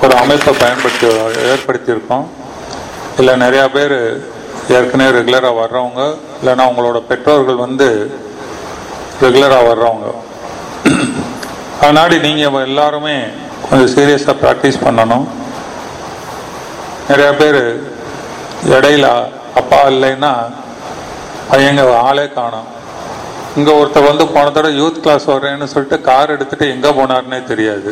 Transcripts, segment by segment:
ஒரு அமைப்பை பயன்படுத்தி ஏற்படுத்தியிருக்கோம் இல்லை நிறையா பேர் ஏற்கனவே ரெகுலராக வர்றவங்க இல்லைன்னா உங்களோட பெற்றோர்கள் வந்து ரெகுலராக வர்றவங்க அதனாடி நீங்கள் எல்லாருமே கொஞ்சம் சீரியஸாக ப்ராக்டிஸ் பண்ணணும் நிறைய பேர் இடையில அப்பா இல்லைன்னா பையங்க ஆளே காணும் இங்க ஒருத்தர் வந்து போன தடவை யூத் கிளாஸ் வர்றேன்னு சொல்லிட்டு கார் எடுத்துட்டு எங்க போனாருன்னே தெரியாது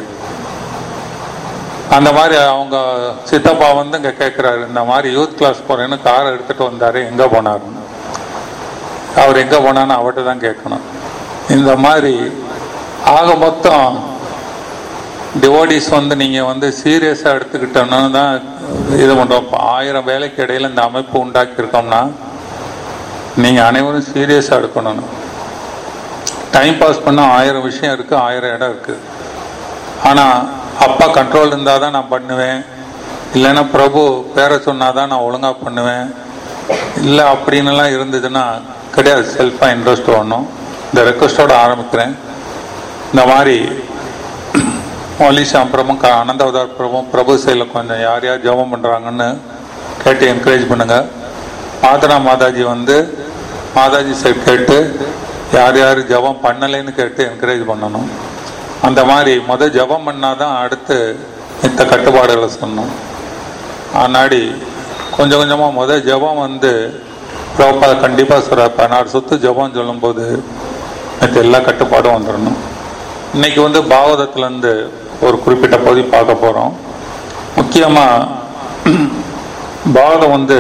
அந்த மாதிரி அவங்க சித்தப்பா வந்து இங்க கேட்கிறாரு இந்த மாதிரி யூத் கிளாஸ் போறேன்னு கார் எடுத்துட்டு வந்தாரு எங்க போனாருன்னு அவர் எங்க போனான்னு அவர்கிட்ட தான் கேட்கணும் இந்த மாதிரி ஆக மொத்தம் டிவோடிஸ் வந்து நீங்க வந்து சீரியஸா எடுத்துக்கிட்டோம்னு தான் இது பண்றோம் இப்ப ஆயிரம் வேலைக்கு இடையில இந்த அமைப்பு உண்டாக்கி இருக்கோம்னா நீங்க அனைவரும் சீரியஸா எடுக்கணும் டைம் பாஸ் பண்ண ஆயிரம் விஷயம் இருக்கு ஆயிரம் இடம் இருக்கு ஆனா அப்பா கண்ட்ரோல் இருந்தால் தான் நான் பண்ணுவேன் இல்லைன்னா பிரபு பேரை சொன்னாதான் நான் ஒழுங்கா பண்ணுவேன் இல்லை அப்படின்னுலாம் இருந்ததுன்னா கிடையாது செல்ஃபாக இன்ட்ரெஸ்ட் வரணும் இந்த ரெக்வஸ்டோட ஆரம்பிக்கிறேன் இந்த மாதிரி மௌலி சாம்பிரமும் க அனந்தவதார் பிரபும் பிரபு சைடில் கொஞ்சம் யார் யார் ஜெபம் பண்ணுறாங்கன்னு கேட்டு என்கரேஜ் பண்ணுங்க மாதனா மாதாஜி வந்து மாதாஜி சைட் கேட்டு யார் யார் ஜெபம் பண்ணலைன்னு கேட்டு என்கரேஜ் பண்ணணும் அந்த மாதிரி முத ஜெபம் பண்ணாதான் அடுத்து மித்த கட்டுப்பாடுகளை சொன்னோம் ஆனாடி கொஞ்சம் கொஞ்சமாக முத ஜெபம் வந்து ப்ரோப்பா கண்டிப்பாக சொல்ற பதினாறு சொத்து ஜெபம் சொல்லும்போது மித்த எல்லா கட்டுப்பாடும் வந்துடணும் இன்னைக்கு வந்து பாகவதத்துலேருந்து ஒரு குறிப்பிட்ட பகுதி பார்க்க போகிறோம் முக்கியமாக பாகவதம் வந்து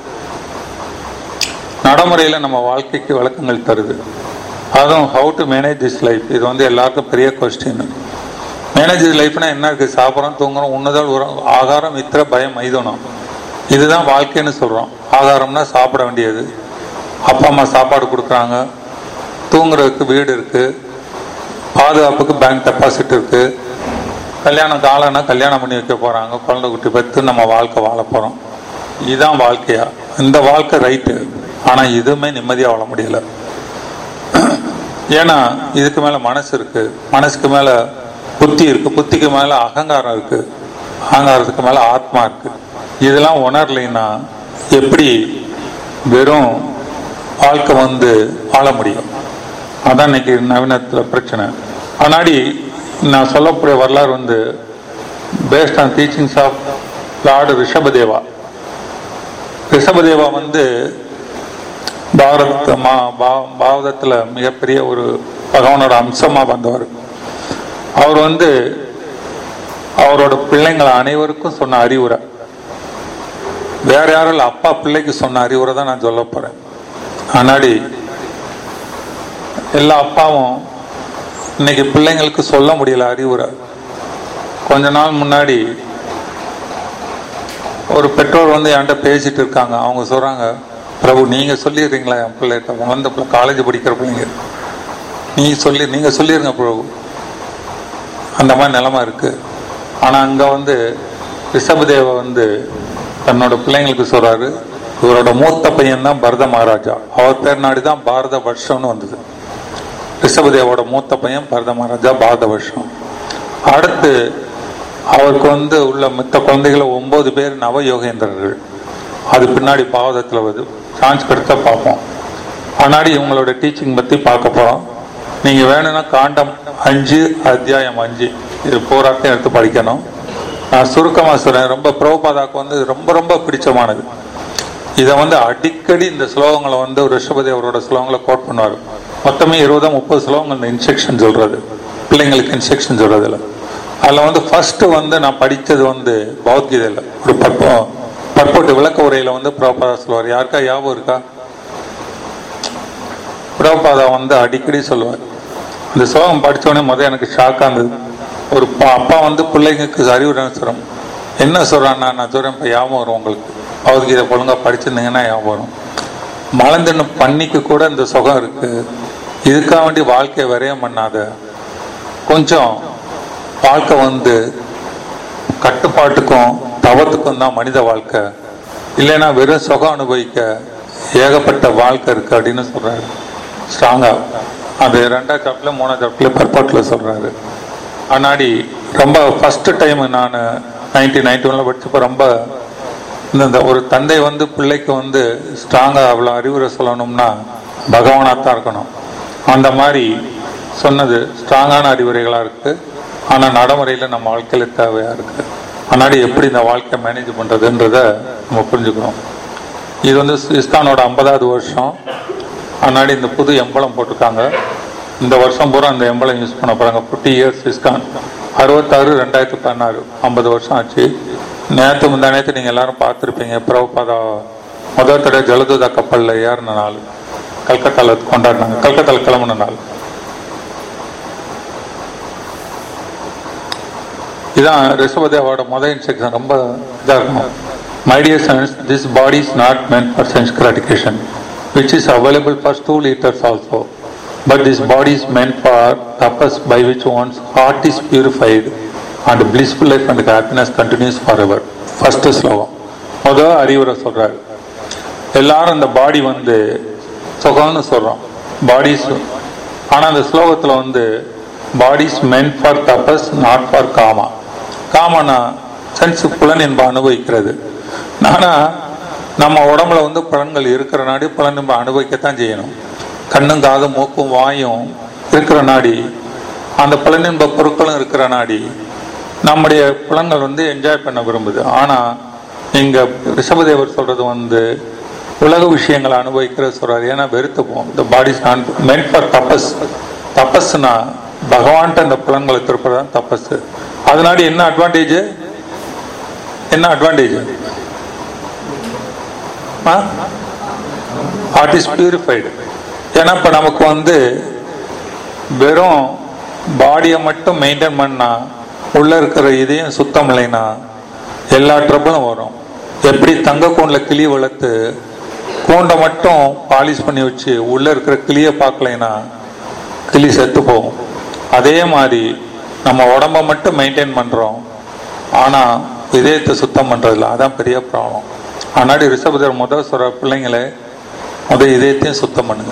நடைமுறையில் நம்ம வாழ்க்கைக்கு விளக்கங்கள் தருது அதுவும் how to manage this life இது வந்து எல்லாருக்கும் பெரிய கொஸ்டின் மேனேஜ் திஸ் லைஃப்னா என்ன இருக்கு சாப்பிட்றோம் தூங்குறோம் உண்ணுதல் உரம் ஆகாரம் இத்திர பயம் மைதனம் இதுதான் வாழ்க்கைன்னு சொல்றோம் ஆகாரம்னா சாப்பிட வேண்டியது அப்பா அம்மா சாப்பாடு கொடுக்குறாங்க தூங்குறதுக்கு வீடு இருக்கு பாதுகாப்புக்கு பேங்க் டெபாசிட் இருக்கு கல்யாணம் காலம்னா கல்யாணம் பண்ணி வைக்க போறாங்க குழந்தை குட்டி பெற்று நம்ம வாழ்க்கை வாழ போறோம் இதுதான் வாழ்க்கையா இந்த வாழ்க்கை ரைட்டு ஆனா இதுவுமே நிம்மதியா வாழ முடியல ஏன்னா இதுக்கு மேல மனசு இருக்கு மனசுக்கு மேல புத்தி இருக்கு புத்திக்கு மேல அகங்காரம் இருக்கு அகங்காரத்துக்கு மேல ஆத்மா இருக்கு இதெல்லாம் உணரலைன்னா எப்படி வெறும் வாழ்க்கை வந்து வாழ முடியும் அதான் இன்னைக்கு நவீனத்துல பிரச்சனை ஆனாடி நான் சொல்லக்கூடிய வரலாறு வந்து based on teachings of lord Rishabhadeva Rishabhadeva வந்து பாரத மா பா- பாரதத்துல மிகப்பெரிய ஒரு பகவானோட அம்சமா வந்தவர் அவர் வந்து அவரோட பிள்ளைங்களை அனைவருக்கும் சொன்ன அறிவுரை வேற யாரும் இல்ல அப்பா பிள்ளைக்கு சொன்ன அறிவுரை தான் நான் சொல்ல போறேன் ஆனாடி எல்லா அப்பாவும் இன்னைக்கு பிள்ளைங்களுக்கு சொல்ல முடியல அறிவுரை கொஞ்ச நாள் முன்னாடி ஒரு பெற்றோர் வந்து என்கிட்ட பேசிட்டு இருக்காங்க அவங்க சொல்றாங்க பிரபு நீங்க சொல்லிடுறீங்களா என் பிள்ளைகிட்ட வளர்ந்த பிள்ளை காலேஜ் படிக்கிற பிள்ளைங்க நீங்க சொல்லி நீங்க சொல்லிருங்க பிரபு அந்த மாதிரி நிலைமை இருக்கு ஆனா அங்க வந்து ரிஷபதேவ வந்து தன்னோட பிள்ளைங்களுக்கு சொல்றாரு இவரோட மூத்த பையன் தான் பரத மகாராஜா அவர் பேர் நாடி தான் பாரத வருஷம்னு வந்தது ரிஷபதேவோட மூத்த பையன் பரத மகாராஜா பாரத வருஷம் அடுத்து அவருக்கு வந்து உள்ள மித்த குழந்தைகள் ஒன்பது பேர் நவ யோகேந்திரர்கள் அது பின்னாடி பாவதத்தில் வருது சான்ஸ் கிடைச்சா பார்ப்போம் ஆனாடி இவங்களோட டீச்சிங் பத்தி பார்க்க போறோம் நீங்க வேணும்னா காண்டம் அஞ்சு அத்தியாயம் அஞ்சு இது போராட்டம் எடுத்து படிக்கணும் நான் சுருக்கமா சொல்றேன் ரொம்ப பிரபுபாதாக்கு வந்து ரொம்ப ரொம்ப பிடிச்சமானது இதை வந்து அடிக்கடி இந்த ஸ்லோகங்களை வந்து ரிஷபதி அவரோட ஸ்லோகங்களை கோட் பண்ணுவார் மொத்தமே இருபதோ முப்பது ஸ்லோகங்கள் இந்த இன்ஸ்ட்ரக்ஷன் சொல்றது பிள்ளைங்களுக்கு இன்ஸ்ட்ரக்ஷன் சொல்றதுல அதுல வந்து ஃபர்ஸ்ட் வந்து நான் படிச்சது வந்து பகவத்கீதையில ஒரு பற்போ பற்போட்டு விளக்க உரையில வந்து பிரபுபாதா சொல்லுவார் யாருக்கா ஞாபகம் இருக்கா பிரபுபாதா வந்து அடிக்கடி சொல்லுவார் இந்த ஸ்லோகம் படிச்ச உடனே முதல் எனக்கு ஷாக்கா இருந்தது ஒரு பா- அப்பா வந்து பிள்ளைங்களுக்கு அறிவுரை சொல்றோம் என்ன சொல்றான்னா நான் சொல்றேன் இப்ப ஞாபகம் வரும் உங்களுக்கு பகவத்கீதை ஒழுங்கா படிச்சிருந்தீங்கன்னா ஞாபகம் வரும் மலர்ந்தின பண்ணிக்கு கூட இந்த சுகம் இருக்கு இதுக்காக வேண்டி வாழ்க்கையை விரயம் பண்ணாத கொஞ்சம் வாழ்க்கை வந்து கட்டுப்பாட்டுக்கும் தவத்துக்கும் தான் மனித வாழ்க்கை இல்லைன்னா வெறும் சுகம் அனுபவிக்க ஏகப்பட்ட வாழ்க்கை இருக்கு அப்படின்னு சொல்றாரு ஸ்ட்ராங்கா அது ரெண்டாம் சாப்டர்ல மூணாம் சாப்டர்ல பர்பாட்ல சொல்றாரு ஆனாடி ரொம்ப ஃபர்ஸ்ட் டைம் நான் நைன்டீன் நைன்டி ஒன்ல படிச்சப்ப ரொம்ப இந்த இந்த ஒரு தந்தை வந்து பிள்ளைக்கு வந்து ஸ்ட்ராங்கா அவ்வளோ அறிவுரை சொல்லணும்னா பகவானா தான் இருக்கணும் அந்த மாதிரி சொன்னது ஸ்ட்ராங்கான அறிவுரைகளா இருக்கு ஆனா நடைமுறையில நம்ம வாழ்க்கையில தேவையா இருக்கு அதனால எப்படி இந்த வாழ்க்கையை மேனேஜ் பண்றதுன்றத நம்ம புரிஞ்சுக்கணும் இது வந்து இஸ்கானோட ஐம்பதாவது வருஷம் அதனால இந்த புது எம்பளம் போட்டிருக்காங்க இந்த வருஷம் பூரா அந்த எம்பளம் யூஸ் பண்ண போறாங்க ஃபிஃப்டி இயர்ஸ் இஸ்கான் அறுபத்தாறு ரெண்டாயிரத்தி பதினாறு ஐம்பது வருஷம் ஆச்சு நேற்று முந்தா நேற்று நீங்கள் எல்லாரும் பார்த்துருப்பீங்க பிரபுபாதா முதல் தடவை ஜலதுதா கப்பலில் ஏறின நாள் கல்கத்தாவில் கொண்டாடினாங்க கல்கத்தாவில் கிளம்புன நாள் இதான் ரிஷபதேவோட முதல் இன்ஸ்ட்ரக்ஷன் ரொம்ப இதாக இருக்கும் my dear sons this body is not meant for sense gratification which is available for டூ eaters also but this body is meant for purpose by which one's heart is purified and blissful life and happiness continues for ever first ஸ்லோகம் முதல் அறிவுரை சொல்றாரு எல்லாரும் இந்த பாடி வந்து சுகம்னு சொல்றோம் bodies ஆனா அந்த ஸ்லோகத்துல வந்து பாடிஸ் மென் ஃபார் தபஸ் நாட் ஃபார் காமா காமனா சென்ஸ் புலன் என்ப அனுபவிக்கிறது ஆனா நம்ம உடம்புல வந்து புலன்கள் இருக்கிற நாடி புலன் என்ப அனுபவிக்கத்தான் செய்யணும் கண்ணும் காதும் மூக்கும் வாயும் இருக்கிற நாடி அந்த புலனின்ப பொருட்களும் இருக்கிற நாடி நம்முடைய புலன்கள் வந்து என்ஜாய் பண்ண விரும்புது ஆனா இங்க ரிஷபதேவர் சொல்றது வந்து உலக விஷயங்களை அனுபவிக்கிற சொல்றாரு ஏன்னா வெறுத்து போகும் இந்த பாடிஸ் நான் மென்ட் ஃபார் தபஸ் தபஸ்னா பகவான்கிட்ட அந்த புலன்களை திருப்பது தான் தபஸ் அதனால என்ன அட்வான்டேஜ் என்ன அட்வான்டேஜ் ஹார்ட் இஸ் பியூரிஃபைடு ஏன்னா இப்போ நமக்கு வந்து வெறும் பாடியை மட்டும் மெயின்டைன் பண்ணா உள்ள இருக்கிற இதையும் சுத்தம் இல்லைன்னா எல்லா ட்ரபிளும் வரும் எப்படி தங்க கூண்டில் கிளி வளர்த்து கூண்டை மட்டும் பாலிஷ் பண்ணி வச்சு உள்ள இருக்கிற கிளியை பார்க்கலைன்னா கிளி செத்து போகும் அதே மாதிரி நம்ம உடம்ப மட்டும் மெயின்டைன் பண்றோம் ஆனா இதயத்தை சுத்தம் பண்றதில்ல அதான் பெரிய ப்ராப்ளம் ஆனாடி ரிஷபதர் முதல் சொல்ற பிள்ளைங்களே முத இதயத்தையும் சுத்தம் பண்ணுங்க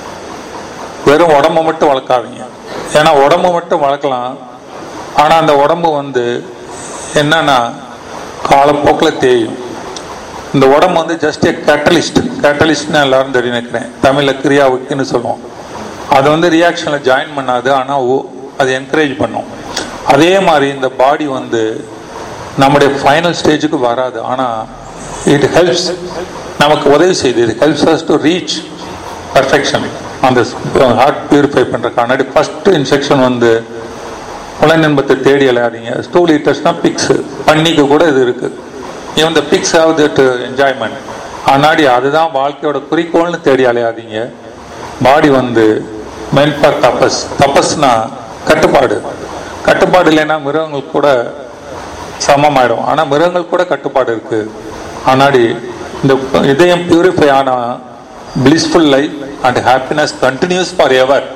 வெறும் உடம்ப மட்டும் வளர்க்காதீங்க ஏன்னா உடம்பு மட்டும் வளர்க்கலாம் ஆனா அந்த உடம்பு வந்து என்னன்னா காலப்போக்கில் தேயும் இந்த உடம்பு வந்து ஜஸ்ட் ஏ கேட்டலிஸ்ட் கேட்டலிஸ்ட்னு எல்லாரும் தெரியும் நினைக்கிறேன் தமிழ்ல கிரியாவுக்குன்னு சொல்லுவோம் அது வந்து ரியாக்ஷன்ல ஜாயின் பண்ணாது ஆனா ஓ- அது என்கரேஜ் பண்ணும் அதே மாதிரி இந்த பாடி வந்து நம்முடைய ஃபைனல் ஸ்டேஜுக்கு வராது ஆனா இட் ஹெல்ப்ஸ் நமக்கு உதவி செய்யுது இது helps us to reach perfection அந்த ஹார்ட் பியூரிஃபை பண்றதுக்கான ஃபர்ஸ்ட் இன்ஸ்ட்ரக்ஷன் வந்து புலனின்பத்தை தேடி அலையாதீங்க டூ லிட்டர்ஸ்னா பிக்ஸ் பண்ணிக்கு கூட இது இருக்கு இவன் the pigs have that enjoyment ஆனாடி அதுதான் வாழ்க்கையோட குறிக்கோள்னு தேடி அலையாதீங்க பாடி வந்து மென் ஃபார் தபஸ் தபஸ்னா கட்டுப்பாடு கட்டுப்பாடு இல்லைன்னா மிருகங்கள் கூட சமமாயிடும் ஆனா மிருகங்கள் கூட கட்டுப்பாடு இருக்கு ஆனாடி இந்த இதயம் பியூரிஃபை ஆனா blissful life and happiness continues for ever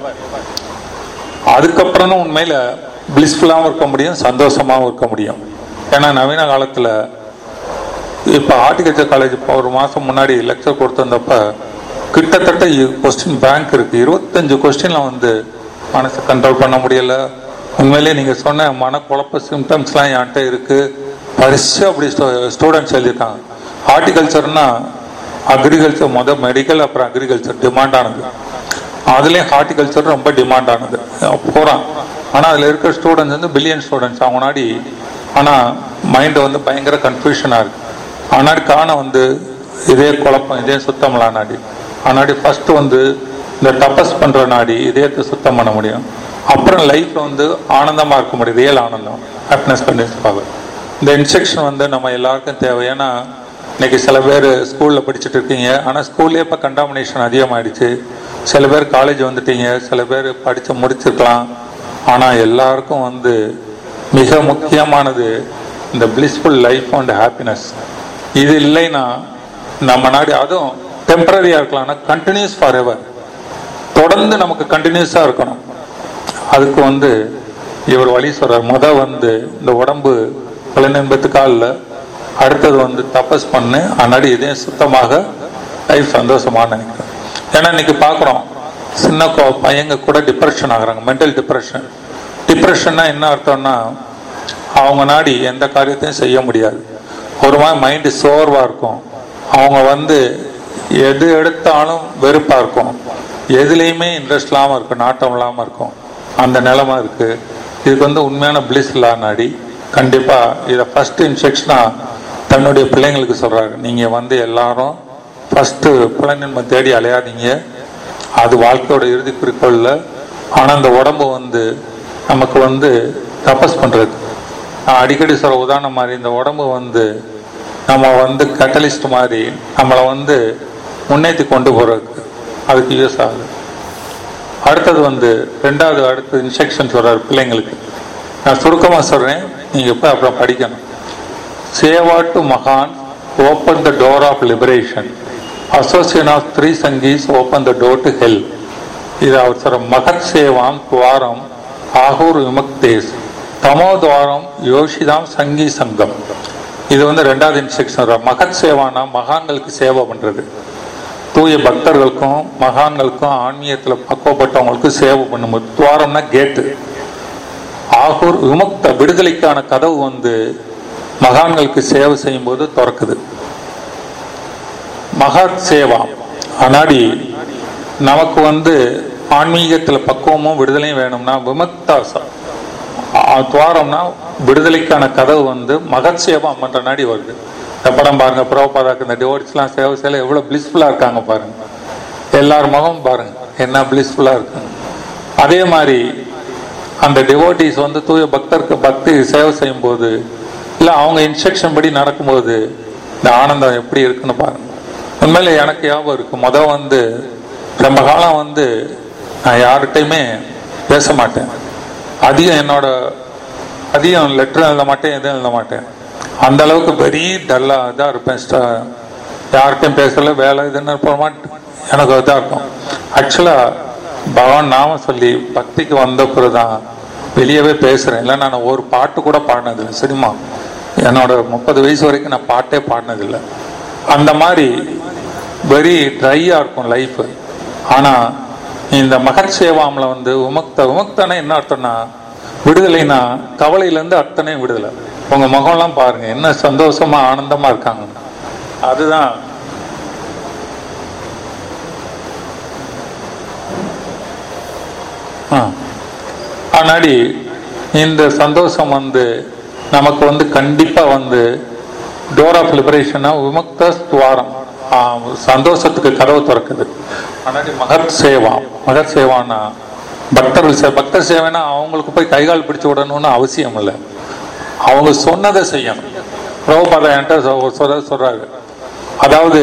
அதுக்கப்புறம் தான் உண்மையில பிளிஸ்ஃபுல்லாகவும் இருக்க முடியும் சந்தோஷமாகவும் இருக்க முடியும் ஏன்னா நவீன காலத்துல இப்போ ஹார்டிகல்ச்சர் காலேஜ் இப்போ ஒரு மாசம் முன்னாடி லெக்சர் கொடுத்திருந்தப்ப கிட்டத்தட்ட கொஸ்டின் பேங்க் இருக்கு இருபத்தஞ்சு கொஸ்டின்ல வந்து மனசை கண்ட்ரோல் பண்ண முடியல உண்மையிலேயே நீங்க சொன்ன மனக்குழப்ப சிம்டம்ஸ்லாம் என்கிட்ட இருக்கு பரிசு அப்படி ஸ்டூடெண்ட்ஸ் எழுதியிருக்காங்க ஹார்டிகல்ச்சர்னா அக்ரிகல்ச்சர் முத மெடிக்கல் அப்புறம் அக்ரிகல்ச்சர் டிமாண்ட் ஆனது அதுலயும் ஹார்டிகல்ச்சர் ரொம்ப டிமாண்ட் ஆனது போறான் ஆனா அதுல இருக்கிற ஸ்டூடெண்ட்ஸ் வந்து பில்லியன் ஸ்டூடெண்ட்ஸ் அவங்க முன்னாடி ஆனா மைண்ட் வந்து பயங்கர கன்ஃபியூஷனா இருக்கு ஆனாடி காண வந்து இதே குழப்பம் இதே சுத்தம்லா நாடி ஆனாடி ஃபர்ஸ்ட் வந்து இந்த தபஸ் பண்ற நாடி இதயத்தை சுத்தம் பண்ண முடியும் அப்புறம் லைஃப்ல வந்து ஆனந்தமா இருக்க முடியும் ரியல் ஆனந்தம் ஹாப்பினஸ் கண்டிப்பாக இந்த இன்ஸ்ட்ரக்ஷன் வந்து நம்ம எல்லாருக்கும் தேவை ஏன்னா இன்னைக்கு சில பேர் ஸ்கூல்ல படிச்சுட்டு இருக்கீங்க ஆனா ஸ்கூல்லே இப்ப கண்டாமினேஷன் அதிகமாயிடுச்சு சில பேர் காலேஜ் வந்துட்டீங்க சில பேர் படிச்சு முடிச்சிருக்கலாம் ஆனா எல்லாருக்கும் வந்து மிக முக்கியமானது இந்த பிளிஸ்ஃபுல் லைஃப் அண்ட் ஹாப்பினஸ் இது இல்லைன்னா நம்ம நாடு அதுவும் டெம்பரரியா இருக்கலாம் ஆனா கண்டினியூஸ் ஃபார் எவர் தொடர்ந்து நமக்கு கண்டினியூஸா இருக்கணும் அதுக்கு வந்து இவர் வழி சொல்றார் முத வந்து இந்த உடம்பு பலனின்பத்துக்கா இல்ல அடுத்தது வந்து தபஸ் பண்ணு அன்னாடி இதயம் சுத்தமாக லைஃப் சந்தோஷமா நினைக்கிறேன் ஏன்னா இன்னைக்கு பாக்குறோம் சின்ன கொ- பையங்க கூட டிப்ரெஷன் ஆகுறாங்க மென்டல் டிப்ரெஷன் டிப்ரெஷன்னா என்ன அர்த்தம்னா அவங்க நாடி எந்த காரியத்தையும் செய்ய முடியாது ஒரு மாதிரி மைண்டு சோர்வா இருக்கும் அவங்க வந்து எது எடுத்தாலும் வெறுப்பா இருக்கும் எதுலேயுமே இன்ட்ரெஸ்ட் இல்லாமல் இருக்கும் நாட்டம் இல்லாமல் இருக்கும் அந்த நிலைமை இருக்கு இதுக்கு வந்து உண்மையான பிளிஸ் இல்லா நாடி கண்டிப்பா இதை ஃபர்ஸ்ட் இன்ஸ்ட்ரக்ஷனா தன்னுடைய பிள்ளைங்களுக்கு சொல்றாரு நீங்க வந்து எல்லாரும் ஃபர்ஸ்ட் புலனின்மை தேடி அலையாதீங்க அது வாழ்க்கையோட இறுதி குறிக்கோள்ல ஆனா அந்த உடம்பு வந்து நமக்கு வந்து தபஸ் பண்றது நான் அடிக்கடி சொல்ற உதாரணம் மாதிரி இந்த உடம்பு வந்து நம்ம வந்து கட்டலிஸ்ட் மாதிரி நம்மளை வந்து முன்னேற்றி கொண்டு போறதுக்கு அதுக்கு யூஸ் ஆகுது அடுத்தது வந்து ரெண்டாவது அடுத்த இன்ஸ்ட்ரக்ஷன் சொல்றாரு பிள்ளைங்களுக்கு நான் சுருக்கமாக சொல்றேன் நீங்க போய் அப்புறம் படிக்கணும் சேவா டு மகான் open the door of liberation association of த்ரீ சங்கீஸ் open the door to hell இது அவர் சொல்ற மகத் சேவாம் துவாரம் ஆகூர் விமுக்தேஸ் தமோ துவாரம் யோஷிதாம் சங்கி சங்கம் இது வந்து ரெண்டாவது இன்ஸ்ட்ரக்ஷன் மகத் சேவானா மகான்களுக்கு சேவை பண்றது தூய பக்தர்களுக்கும் மகான்களுக்கும் ஆன்மீகத்துல பக்குவப்பட்டவங்களுக்கும் சேவை பண்ணும்போது துவாரம்னா கேட்டு ஆகூர் விமுக்த விடுதலைக்கான கதவு வந்து மகான்களுக்கு சேவை செய்யும் போது திறக்குது மகத் சேவா அனாடி நமக்கு வந்து ஆன்மீகத்துல பக்குவமும் விடுதலையும் வேணும்னா விமுக்தா ச- ஆ- துவாரம்னா விடுதலைக்கான கதவு வந்து மகத் சேவா பண்ற நாடி வருது இந்த படம் பாருங்க பிரபுபாதாக்கு இந்த டிவோர்ஸ்லாம் சேவை செய்யல எவ்வளவு பிளிஸ்ஃபுல்லா இருக்காங்க பாருங்க எல்லார் முகம் பாருங்க என்ன பிளிஸ்ஃபுல்லா இருக்கு அதே மாதிரி அந்த டிவோட்டிஸ் வந்து தூய பக்தருக்கு பக்தி சேவை செய்யும் போது இல்ல அவங்க இன்ஸ்ட்ரக்ஷன் படி நடக்கும்போது இந்த ஆனந்தம் எப்படி இருக்குன்னு பாருங்க உண்மையில எனக்கு ஞாபகம் இருக்கு முத வந்து ரொம்ப காலம் வந்து நான் யார்கிட்டயுமே பேச மாட்டேன் அதிகம் என்னோட அதிகம் லெட்டர் எழுத மாட்டேன் எதுவும் எழுத மாட்டேன் அந்த அளவுக்கு பெரிய டல்லா இதாக இருப்பேன் ஸ்ட- யார்கிட்டயும் பேசல வேலை இதுன்னு போக மாட்டேன் எனக்கு இதாக இருக்கும் ஆக்சுவலா பகவான் நாம சொல்லி பக்திக்கு வந்த பிறகுதான் வெளியவே பேசுறேன் இல்லை நான் ஒரு பாட்டு கூட பாடினதில்லை சினிமா என்னோட முப்பது வயசு வரைக்கும் நான் பாட்டே பாடினதில்லை அந்த மாதிரி வெரி ட்ரையா இருக்கும் லைஃப் ஆனா இந்த மகத் சேவாம்ல வந்து உமக்த உமக்தனா என்ன அர்த்தம்னா விடுதலைனா கவலையில இருந்து அத்தனை விடுதலை உங்க முகம்லாம் பாருங்க என்ன சந்தோஷமா ஆனந்தமா இருக்காங்க அதுதான் ஆ. ஆனாடி இந்த சந்தோஷம் வந்து நமக்கு வந்து கண்டிப்பா வந்து டோர் ஆஃப் லிபரேஷனா விமுக்த துவாரம் ஆ, சந்தோஷத்துக்கு கதவு திறக்குது ஆனாடி மகத் சேவா மகத் சேவானா பக்தர்கள் சே பக்தர் சேவைனா அவங்களுக்கு போய் கைகால் பிடிச்சு விடணும்னு அவசியம் இல்லை அவங்க சொன்னதை செய்யணும் பிரபுபாதா என்கிட்ட சொ- சொல்ல சொல்றாரு அதாவது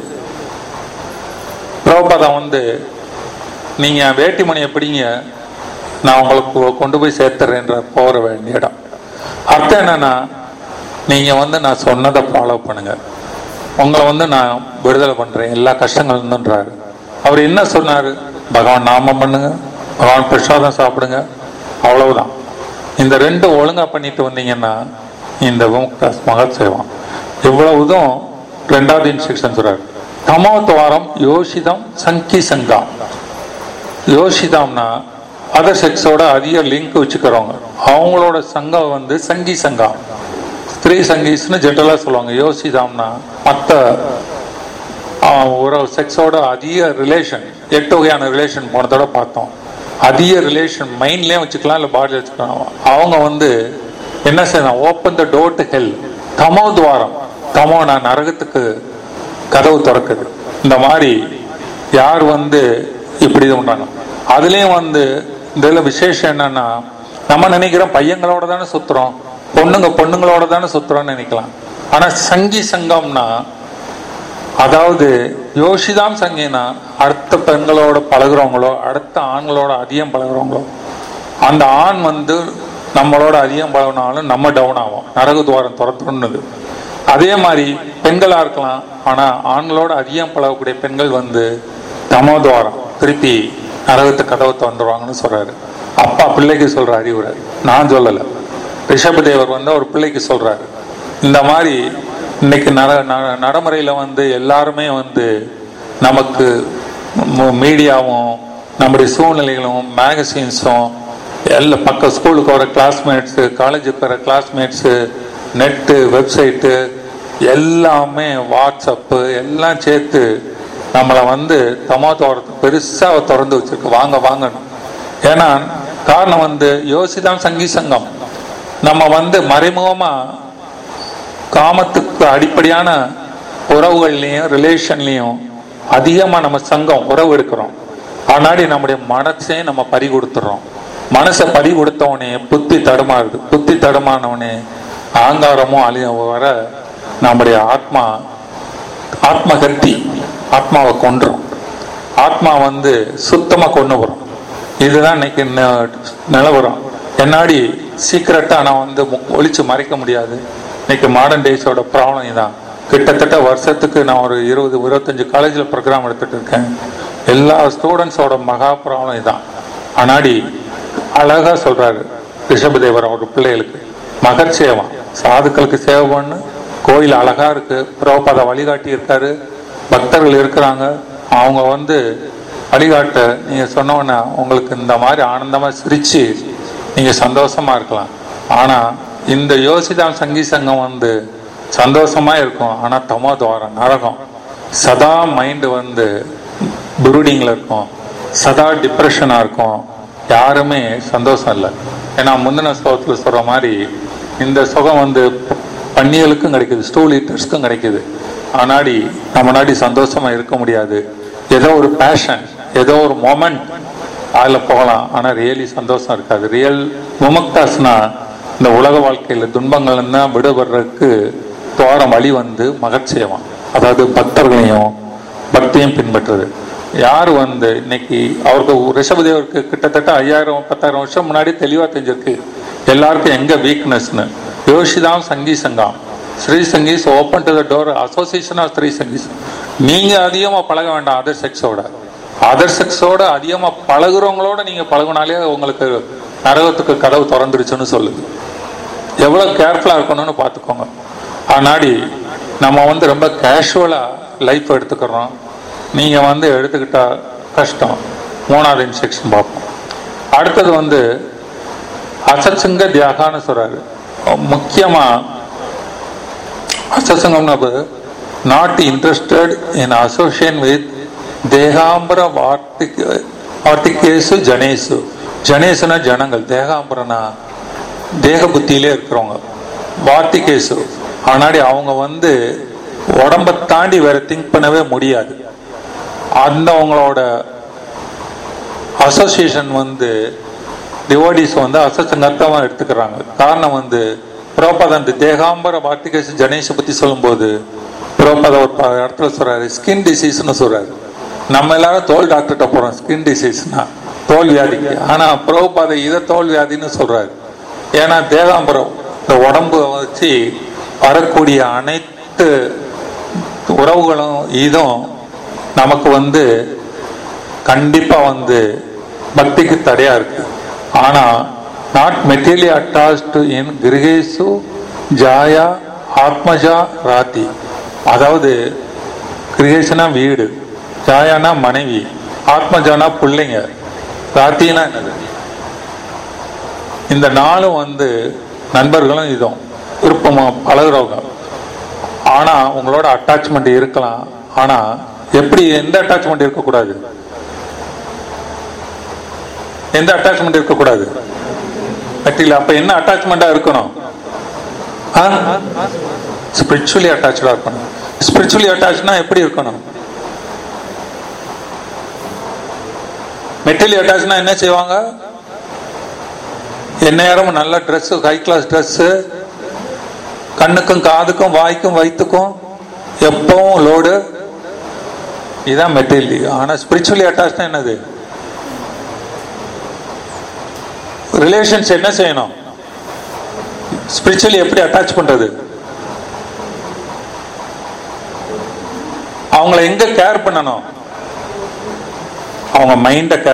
பிரபுபாதா வந்து நீங்க வேட்டிமணியை பிடிங்க நான் உங்களுக்கு கொண்டு போய் சேர்த்துறேன்ற போற வேண்டிய இடம் அர்த்தம் என்னன்னா நீங்க வந்து நான் சொன்னதை ஃபாலோ பண்ணுங்க உங்களை வந்து நான் விடுதலை பண்றேன் எல்லா கஷ்டங்கள் இருந்துன்றாரு அவர் என்ன சொன்னாரு பகவான் நாமம் பண்ணுங்க பகவான் பிரசாதம் சாப்பிடுங்க அவ்வளவுதான் இந்த ரெண்டு ஒழுங்கா பண்ணிட்டு வந்தீங்கன்னா இந்த விமுக்தாஸ் மகத் சேவம் இவ்வளவுதும் ரெண்டாவது இன்ஸ்ட்ரக்ஷன் சொல்றாரு தமோ துவாரம் யோசிதம் சங்கி சங்கம் யோசிதாம்னா அதர் செக்ஸோட அதிக லிங்க் வச்சுக்கிறவங்க அவங்களோட சங்கம் வந்து சங்கி சங்கம் ஸ்திரீ சங்கீஸ்னு ஜென்ரலா சொல்லுவாங்க யோசிதாம்னா மற்ற ஒரு செக்ஸோட அதிக ரிலேஷன் எட்டு வகையான ரிலேஷன் போனதோட பார்த்தோம் அதிக ரிலேஷன் மைண்ட்லயும் வச்சுக்கலாம் இல்ல பாடியில் வச்சுக்கலாம் அவங்க வந்து என்ன செய்யணும் open the door to hell தமோ துவாரம் தமோ நான் நரகத்துக்கு கதவு திறக்குது இந்த மாதிரி யார் வந்து இப்படி இது பண்றாங்க அதுலயும் வந்து இதுல விசேஷம் என்னன்னா நம்ம நினைக்கிறோம் பையங்களோட தானே சுத்துறோம் பொண்ணுங்க பொண்ணுங்களோட தானே சுத்துறோம்னு நினைக்கலாம் ஆனா சங்கி சங்கம்னா அதாவது யோசிதாம் சங்கினா அடுத்த பெண்களோட பழகுறவங்களோ அடுத்த ஆண்களோட அதிகம் பழகுறவங்களோ அந்த ஆண் வந்து நம்மளோட அதிகம் பழகினாலும் நம்ம டவுன் ஆகும் நரக துவாரம் துரத்துறது அதே மாதிரி பெண்களா இருக்கலாம் ஆனா ஆண்களோட அதிகம் பழகக்கூடிய பெண்கள் வந்து தமோ துவாரம் திருப்பி நரகத்து கதவை திறந்துருவாங்கன்னு சொல்றாரு அப்பா பிள்ளைக்கு சொல்ற அறிவுரை நான் சொல்லல ரிஷபதேவர் வந்து ஒரு பிள்ளைக்கு சொல்றாரு இந்த மாதிரி இன்னைக்கு நட ந- நடைமுறையில வந்து எல்லாருமே வந்து நமக்கு மீடியாவும் நம்முடைய சூழ்நிலைகளும் மேகசின்ஸும் எல்லா பக்க ஸ்கூலுக்கு வர கிளாஸ்மேட்ஸு காலேஜுக்கு வர கிளாஸ்மேட்ஸு நெட்டு வெப்சைட்டு எல்லாமே வாட்ஸ்அப்பு எல்லாம் சேர்த்து நம்மளை வந்து தமோ தோரத்து பெருசாக திறந்து வச்சிருக்கு வாங்க வாங்கணும் ஏன்னா காரணம் வந்து யோசிதான் சங்கி சங்கம் நம்ம வந்து மறைமுகமா காமத்துக்கு அடிப்படையான உறவுகள்லையும் ரிலேஷன்லையும் அதிகமா நம்ம சங்கம் உறவு எடுக்கிறோம் ஆனாடி நம்முடைய மனசையும் நம்ம பறி கொடுத்துறோம் மனசை பறி கொடுத்தவனே புத்தி தடுமாறுது புத்தி தடுமானவனே ஆங்காரமும் அழிய வர நம்முடைய ஆத்மா ஆத்ம கட்டி ஆத்மாவை கொன்றும் ஆத்மா வந்து சுத்தமா கொண்டு வரும் இதுதான் இன்னைக்கு ந- நிலவரம் என்னாடி சீக்கிரட்டா நான் வந்து மு- ஒளிச்சு மறைக்க முடியாது இன்னைக்கு மாடர்ன் டேஸோட ப்ராப்ளம் இதான் கிட்டத்தட்ட வருஷத்துக்கு நான் ஒரு இருபது இருபத்தஞ்சு காலேஜில் ப்ரோக்ராம் எடுத்துட்டு இருக்கேன் எல்லா ஸ்டூடெண்ட்ஸோட மகா ப்ராப்ளம் இதான் ஆனாடி அழகா சொல்றாரு ரிஷபதேவர் அவர் பிள்ளைகளுக்கு மகர் சேவம் சாதுக்களுக்கு சேவை பண்ணு கோயில் அழகா இருக்கு பிரபபாத வழிகாட்டி இருக்காரு பக்தர்கள் இருக்கிறாங்க அவங்க வந்து வழிகாட்ட நீங்க சொன்ன உடனே உங்களுக்கு இந்த மாதிரி ஆனந்தமா சிரிச்சு நீங்க சந்தோஷமா இருக்கலாம் ஆனா இந்த யோசிதான் சங்கி சங்கம் வந்து சந்தோஷமா இருக்கும் ஆனா தமோ துவாரம் நரகம் சதா மைண்ட் வந்து புரூடிங்ல இருக்கும் சதா டிப்ரெஷனா இருக்கும் யாருமே சந்தோஷம் இல்லை ஏன்னா முந்தின ஸ்லோகத்தில் சொல்ற மாதிரி இந்த சுகம் வந்து பன்னிகளுக்கும் கிடைக்குது ஸ்டூல் ஈட்டர்ஸ்க்கும் கிடைக்குது ஆனாடி நம்ம நாடி சந்தோஷமா இருக்க முடியாது ஏதோ ஒரு பேஷன் ஏதோ ஒரு மொமெண்ட் அதில் போகலாம் ஆனால் ரியலி சந்தோஷம் இருக்காது ரியல் முமக்தாஸ்னா இந்த உலக வாழ்க்கையில் துன்பங்கள் தான் விடுபடுறதுக்கு தோரம் வழி வந்து மகட்சேவம் அதாவது பக்தர்களையும் பக்தியும் பின்பற்றுறது யார் வந்து இன்னைக்கு அவருக்கு ரிஷபதேவருக்கு கிட்டத்தட்ட ஐயாயிரம் பத்தாயிரம் வருஷம் முன்னாடி தெளிவாக தெரிஞ்சிருக்கு எல்லாருக்கும் எங்க வீக்னஸ்னு யோசிதாம் சங்கி சங்கம் ஸ்ரீ சங்கீஸ் open to the door association of ஸ்ரீ சங்கீஸ் நீங்க அதிகமா பழக வேண்டாம் அதர் செக்ஸோட அதர் செக்ஸோட அதிகமா பழகுறவங்களோட நீங்க பழகுனாலே உங்களுக்கு நரகத்துக்கு கதவு திறந்துருச்சுன்னு சொல்லுது எவ்வளவு கேர்ஃபுல்லா இருக்கணும்னு பார்த்துக்கோங்க ஆனாடி நம்ம வந்து ரொம்ப கேஷுவலா லைஃப் எடுத்துக்கிறோம் நீங்க வந்து எடுத்துக்கிட்டா கஷ்டம் மூணாவது இன்ஸ்ட்ரக்ஷன் பார்ப்போம் அடுத்தது வந்து அசத்சங்க தியாகான்னு சொல்றாரு முக்கியமா அசத்சங்கம்னா not interested in association with தேகாம்பர வார்த்திக் வார்த்திகேசு ஜனேசு ஜனேசுனா ஜனங்கள் தேகாம்பரனா தேக புத்தியிலே இருக்கிறவங்க வார்த்திகேசு ஆனாடி அவங்க வந்து உடம்ப தாண்டி வேற திங்க் பண்ணவே முடியாது அந்த அவங்களோட அசோசியேஷன் வந்து டிவோடிஸ் வந்து அசசங்கத்தமா எடுத்துக்கிறாங்க காரணம் வந்து புரோபத அந்த தேகாம்பர வார்த்திகேசு ஜனேஷை பத்தி சொல்லும்போது புரோபத ஒரு ப- இடத்துல சொல்றாரு ஸ்கின் டிசீஸ்னு சொல்றாரு நம்ம எல்லாரும் தோல் டாக்டர்கிட்ட போறோம் ஸ்கின் டிசீஸ்னா தோல் வியாதிக்கு ஆனா புரோபாத இதை தோல் வியாதின்னு சொல்றாரு ஏன்னா தேகாம்பரம் இந்த உடம்பு வச்சு வரக்கூடிய அனைத்து உறவுகளும் இதும் நமக்கு வந்து கண்டிப்பா வந்து பக்திக்கு தடையா இருக்கு ஆனா நாட் மெட்டீரியலி அட்டாச்டு இன் கிரகேசு ஜாயா ஆத்மஜா ராத்தி அதாவது கிரகேசனா வீடு ஜாயானா மனைவி ஆத்மஜானா பிள்ளைங்க ராத்தினா என்னது இந்த நாளும் வந்து நண்பர்களும் இதுவும் விருப்பமா பழகுறவங்க ஆனா உங்களோட அட்டாச்மெண்ட் இருக்கலாம் ஆனா எப்படி எந்த அட்டாச்மெண்ட் இருக்கக்கூடாது எந்த அட்டாச்மெண்ட் இருக்கக்கூடாது மெட்டீரியல் அப்ப என்ன அட்டாச்மெண்டா இருக்கணும் ஸ்பிரிச்சுவலி அட்டாச்சா இருக்கணும் ஸ்பிரிச்சுவலி அட்டாச்னா எப்படி இருக்கணும் மெட்டீரியல் அட்டாச்னா என்ன செய்வாங்க எந்நேரமும் நல்ல ட்ரெஸ் ஹை கிளாஸ் ட்ரெஸ் கண்ணுக்கும் காதுக்கும் வாய்க்கும் வயிற்றுக்கும் எப்பவும் லோடு இதுதான் மெட்டீரியல் ஆனா ஸ்பிரிச்சுவலி அட்டாச்னா என்னது ரிலேஷன்ஸ் என்ன செய்யணும் ஸ்பிரிச்சுவலி எப்படி அட்டாச் பண்றது அவங்கள எங்க கேர் பண்ணணும் அவங்க மைண்ட